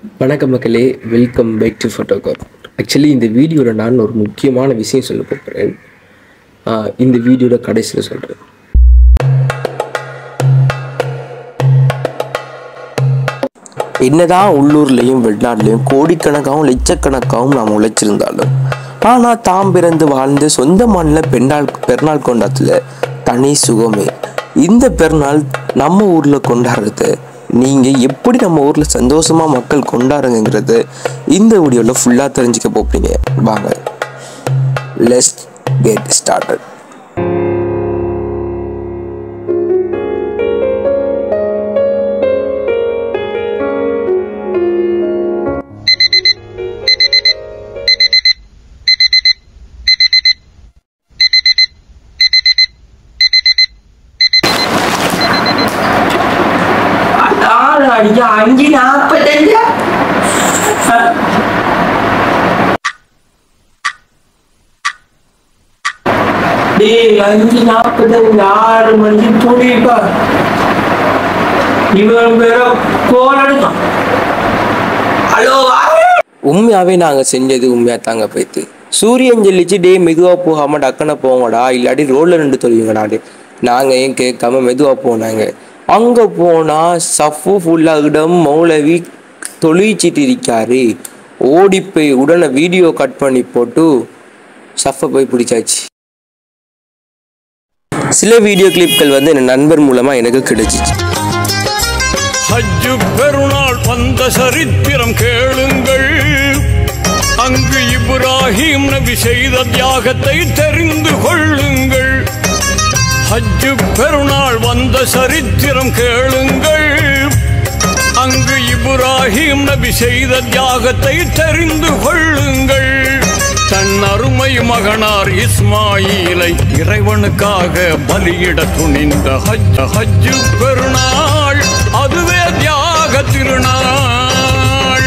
வணக்கம் மக்களே welcome back to ஃபோட்டோகார் ஆக்சுவலி இந்த வீடியோவில் நான் ஒரு முக்கியமான விஷயம் சொல்ல போகிறேன் இந்த வீடியோட கடைசியில் சொல்கிறேன் என்னதான் உள்ளூர்லேயும் வெளிநாட்டிலையும் கோடிக்கணக்காகவும் லட்சக்கணக்காகவும் நாம் உழைச்சிருந்தாலும் ஆனால் தாம் பிறந்து வாழ்ந்து சொந்த மாநில பெண்ணாள் பெருநாள் கொண்டாட்டத்தில் தனி சுகமே இந்த பெருநாள் நம்ம ஊரில் கொண்டாடுறது நீங்கள் எப்படி நம்ம ஊரில் சந்தோஷமாக மக்கள் கொண்டாடுங்கிறது இந்த வீடியோவில் ஃபுல்லாக தெரிஞ்சுக்க போப்பீங்க வாங்க லெஸ் கெட் ஸ்டார்டட் ஆறு அடிக்க அஞ்சு நாற்பத்தஞ்சு டேய் அஞ்சு நாற்பத்தஞ்சு ஆறு மணிக்கு துணிப்பா இவன் வேற கோல் எடுத்தான் ஹலோ உண்மையாகவே நாங்கள் செஞ்சது உண்மையாக தாங்க போய்த்து சூரியன் சொல்லிச்சு டே மெதுவாக போகாமல் டக்குன்னு போங்கடா இல்லாட்டி ரோட்டில் நின்று தொழுவீங்கடா டே நாங்கள் ஏன் கேட்காம மெதுவாக போனாங்க அங்கே போனால் சஃபு ஃபுல்லாக இடம் மௌலவி தொழிச்சிட்டு இருக்காரு ஓடி போய் உடனே வீடியோ கட் பண்ணி போட்டு சஃபை போய் பிடிச்சாச்சு சில வீடியோ கிளிப்கள் வந்து என் நண்பர் மூலமாக எனக்கு கிடைச்சிச்சு ஹஜ்ஜு பெருநாள் வந்த சரித்திரம் கேளுங்கள் அங்கு இப்ராஹிம் நபி செய்த தியாகத்தை தெரிந்து கொள்ளுங்கள் ஹஜ்ஜு பெருநாள் வந்த சரித்திரம் கேளுங்கள் அங்கு இப்ராஹிம் நபி செய்த தியாகத்தை தெரிந்து கொள்ளுங்கள் தன் அருமை மகனார் இஸ்மாயிலை இறைவனுக்காக பலியிட துணிந்த ஹஜ் ஹஜ்ஜு பெருநாள் அதுவே தியாக திருநாள்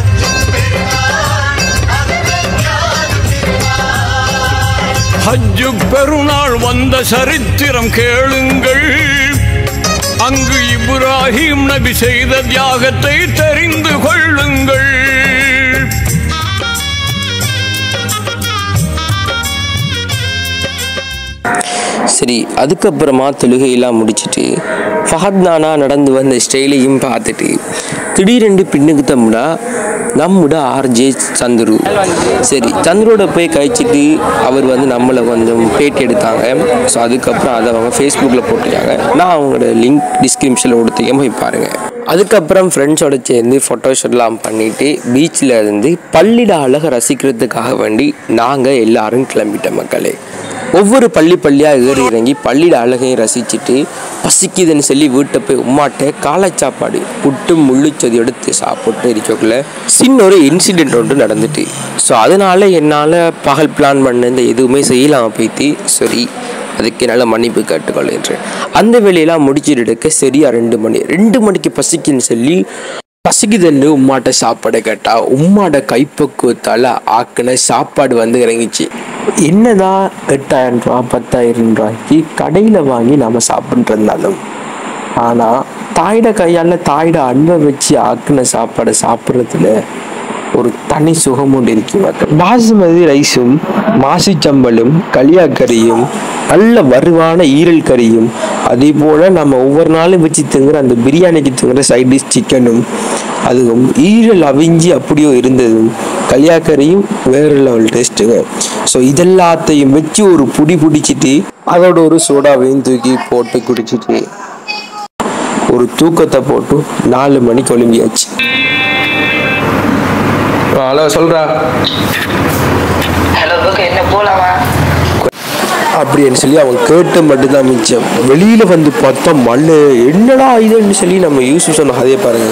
ஹஜ்ஜு பெருநாள் வந்த சரித்திரம் கேளுங்கள் அங்கு இப்ராஹிம் நபி செய்த தியாகத்தை தெரிந்து கொள்ளுங்கள் சரி அதுக்கப்புறமா தொழுகையெல்லாம் முடிச்சிட்டு ஃபஹத் நானா நடந்து வந்த ஸ்டைலையும் பார்த்துட்டு திடீரென்று பின்னுக்கு தம்முடா நம்முட ஆர்ஜே சந்துரு சரி சந்துரோட போய் கழிச்சிட்டு அவர் வந்து நம்மளை கொஞ்சம் பேட்டி எடுத்தாங்க ஸோ அதுக்கப்புறம் அதை அவங்க ஃபேஸ்புக்கில் போட்டிருக்காங்க நான் அவங்களோட லிங்க் டிஸ்கிரிப்ஷனில் கொடுத்துருக்கேன் போய் பாருங்கள் அதுக்கப்புறம் ஃப்ரெண்ட்ஸோட சேர்ந்து ஃபோட்டோஷூட்லாம் பண்ணிட்டு பீச்சில் இருந்து பள்ளிட அழகை ரசிக்கிறதுக்காக வேண்டி நாங்கள் எல்லாரும் கிளம்பிட்டோம் மக்களே ஒவ்வொரு பள்ளி பள்ளியாக ஏறி இறங்கி பள்ளியில் அழகையும் ரசிச்சுட்டு பசிக்குதுன்னு சொல்லி வீட்டை போய் உம்மாட்ட காலை சாப்பாடு புட்டு முள்ளுச்சதி எடுத்து சாப்பிட்டு இருக்கக்குள்ள சின்ன ஒரு இன்சிடென்ட் ஒன்று நடந்துட்டு ஸோ அதனால என்னால் பகல் பிளான் பண்ண இந்த எதுவுமே செய்யலாம் போய்த்து சரி அதுக்கு என்னால் மன்னிப்பு கேட்டுக்கொள்கின்றேன் அந்த வேலையெல்லாம் முடிச்சுட்டு எடுக்க சரியா ரெண்டு மணி ரெண்டு மணிக்கு பசிக்குன்னு சொல்லி பசிக்குதுன்னு உம்மாட்ட சாப்பாடு கேட்டா உம்மாட கைப்பக்குவத்தால் ஆக்கின சாப்பாடு வந்து இறங்கிச்சு என்னதான் எட்டாயிரம் ரூபா பத்தாயிரம் ரூபாய்க்கு கடையில் வாங்கி நம்ம சாப்பிட்ருந்தாலும் ஆனால் தாயிட கையால் தாயிட அன்பை வச்சு ஆக்கின சாப்பாடை சாப்பிட்றதுல ஒரு தனி சுகம் ஒன்று இருக்கு பாசுமதி ரைஸும் மாசிச்சம்பலும் களியாக்கறியும் நல்ல வறுவான ஈரல் கறியும் அதே போல் நம்ம ஒவ்வொரு நாளும் வச்சு திங்குற அந்த பிரியாணிக்கு திங்குற சைட் டிஷ் சிக்கனும் அதுவும் ஈரல் அவிஞ்சி அப்படியோ இருந்ததும் களியாக்கறியும் வேறு லெவல் டேஸ்ட்டுங்க ஸோ இதெல்லாத்தையும் வச்சு ஒரு புடி பிடிச்சிட்டு அதோட ஒரு சோடாவையும் தூக்கி போட்டு குடிச்சிட்டு ஒரு தூக்கத்தை போட்டு நாலு மணிக்கு ஒலிம்பியாச்சு ஹலோ சொல்றா ஹலோ ஓகே என்ன போலாமா அப்படின்னு சொல்லி அவன் கேட்டு மட்டும்தான் மிச்சம் வெளியில வந்து பார்த்தா மண்ணு என்னடா இதுன்னு சொல்லி நம்ம யூஸ் சொன்ன அதே பாருங்க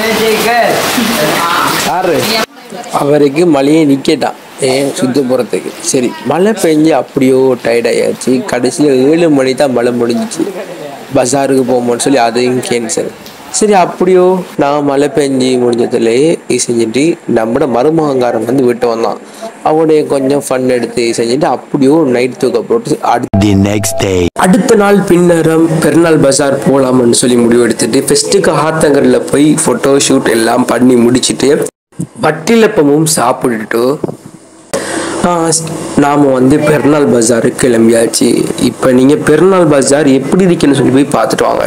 யாரு அவருக்கு மழையே நிக்கட்டான் ஏன் சுத்த போகிறதுக்கு சரி மழை பெஞ்சு அப்படியோ டயர்டாயாச்சு கடைசியில் ஏழு மணி தான் மழை முடிஞ்சிச்சு பஜாருக்கு போகும்போன்னு சொல்லி அதையும் கேன்சல் சரி அப்படியோ நான் மழை பெஞ்சு முடிஞ்சதுலேயே இது செஞ்சுட்டு நம்மட மருமகங்காரன் வந்து விட்டு வந்தான் அவனுடைய கொஞ்சம் ஃபன் எடுத்து செஞ்சுட்டு அப்படியோ நைட் தூக்க போட்டு அடுத்த The next day. அடுத்த நாள் பின்னரம் பெருநாள் பஜார் போகலாம்னு சொல்லி முடிவு எடுத்துட்டு ஃபெஸ்ட்டுக்கு ஆத்தங்கரில் போய் ஃபோட்டோ ஷூட் எல்லாம் பண்ணி முடிச்சிட்டு வட்டிலப்பமும் சாப்பிட்டுட்டு நாம் வந்து பெருநாள் பஜாருக்கு கிளம்பியாச்சு இப்போ நீங்கள் பெருநாள் பஜார் எப்படி இருக்குன்னு சொல்லி போய் பார்த்துட்டு வாங்க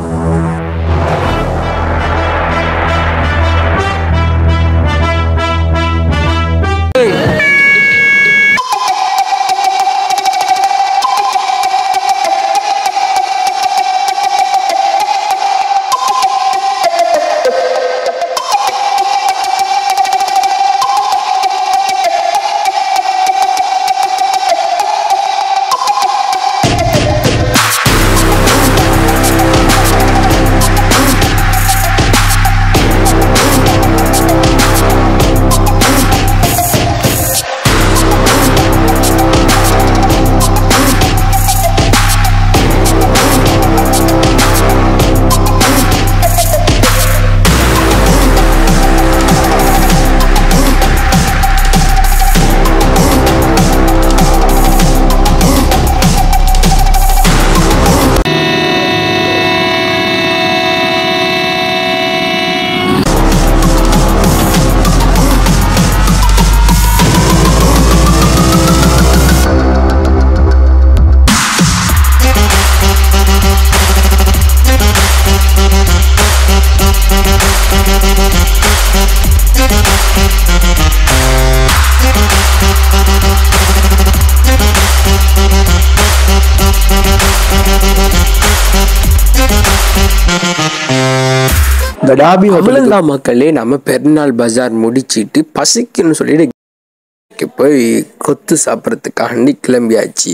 கடாபி அவ்வளோந்தா மக்களே நம்ம பெருநாள் பஜார் முடிச்சிட்டு பசிக்குன்னு சொல்லிட்டு போய் கொத்து சாப்பிட்றதுக்காண்டி கிளம்பியாச்சு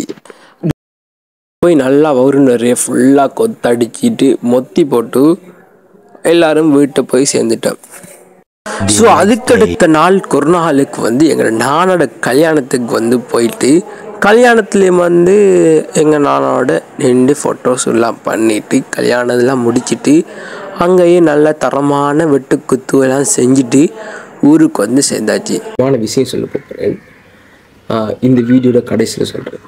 போய் நல்லா வவுறு நிறைய ஃபுல்லாக கொத்தடிச்சிட்டு மொத்தி போட்டு எல்லாரும் வீட்டை போய் சேர்ந்துட்டோம் ஸோ அதுக்கடுத்த நாள் கொரோனாலுக்கு வந்து எங்கள் நானோட கல்யாணத்துக்கு வந்து போயிட்டு கல்யாணத்துலேயும் வந்து எங்கள் நானோட நின்று ஃபோட்டோஸ் எல்லாம் பண்ணிட்டு கல்யாணத்தெல்லாம் முடிச்சிட்டு அங்கேயே நல்ல தரமான வெட்டு குத்து எல்லாம் செஞ்சுட்டு ஊருக்கு வந்து சேர்ந்தாச்சு முக்கியமான விஷயம் சொல்ல போகிறேன் இந்த வீடியோட கடைசியில் சொல்கிறேன்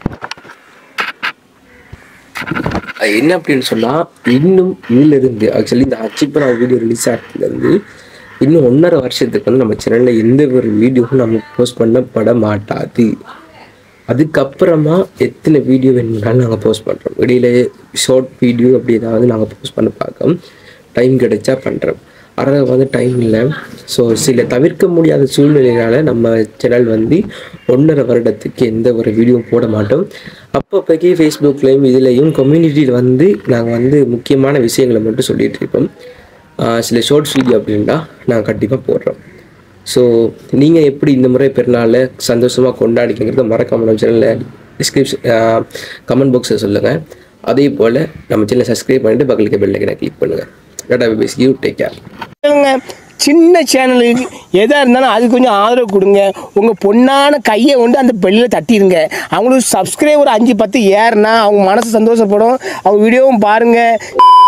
என்ன அப்படின்னு சொன்னால் இன்னும் இதிலிருந்து ஆக்சுவலி இந்த அச்சிப்பரா வீடியோ ரிலீஸ் ஆகிறதுலேருந்து இன்னும் ஒன்றரை வருஷத்துக்கு வந்து நம்ம சேனலில் எந்த ஒரு வீடியோவும் நம்ம போஸ்ட் பண்ணப்பட மாட்டாது அதுக்கப்புறமா எத்தனை வீடியோ வேணும்னாலும் நாங்கள் போஸ்ட் பண்ணுறோம் இடையில ஷார்ட் வீடியோ அப்படி ஏதாவது நாங்கள் போஸ்ட் பண்ண பார்க்க டைம் கிடைச்சா பண்ணுறோம் ஆனால் வந்து டைம் இல்லை ஸோ சில தவிர்க்க முடியாத சூழ்நிலையினால நம்ம சேனல் வந்து ஒன்றரை வருடத்துக்கு எந்த ஒரு வீடியோவும் போட மாட்டோம் அப்பப்போக்கி ஃபேஸ்புக்லேயும் இதுலேயும் கம்யூனிட்டியில் வந்து நாங்கள் வந்து முக்கியமான விஷயங்களை மட்டும் சொல்லிட்டு இருக்கோம் ஆஹ் சில ஷார்ட்ஸ் வீடியோ அப்படின்னா நாங்கள் கண்டிப்பாக போடுறோம் ஸோ நீங்கள் எப்படி இந்த முறை பெருநாளை சந்தோஷமாக கொண்டாடிக்கிறத மறக்காம நம்ம சேனலில் டிஸ்கிரிப்ஷன் கமெண்ட் பாக்ஸில் சொல்லுங்கள் அதே போல் நம்ம சேனலை சப்ஸ்கிரைப் பண்ணிட்டு பக்கத்துக்கு பெல் ஐக்கனை கிளிக் பண்ணுங்கள் டாடா பேஸ் யூ டேக் கேர் சொல்லுங்க சின்ன சேனலுக்கு எதாக இருந்தாலும் அது கொஞ்சம் ஆதரவு கொடுங்க உங்கள் பொண்ணான கையை கொண்டு அந்த பெல்லில் தட்டிடுங்க அவங்களுக்கு சப்ஸ்கிரைபர் அஞ்சு பத்து ஏறுனா அவங்க மனசு சந்தோஷப்படும் அவங்க வீடியோவும் பாருங்கள்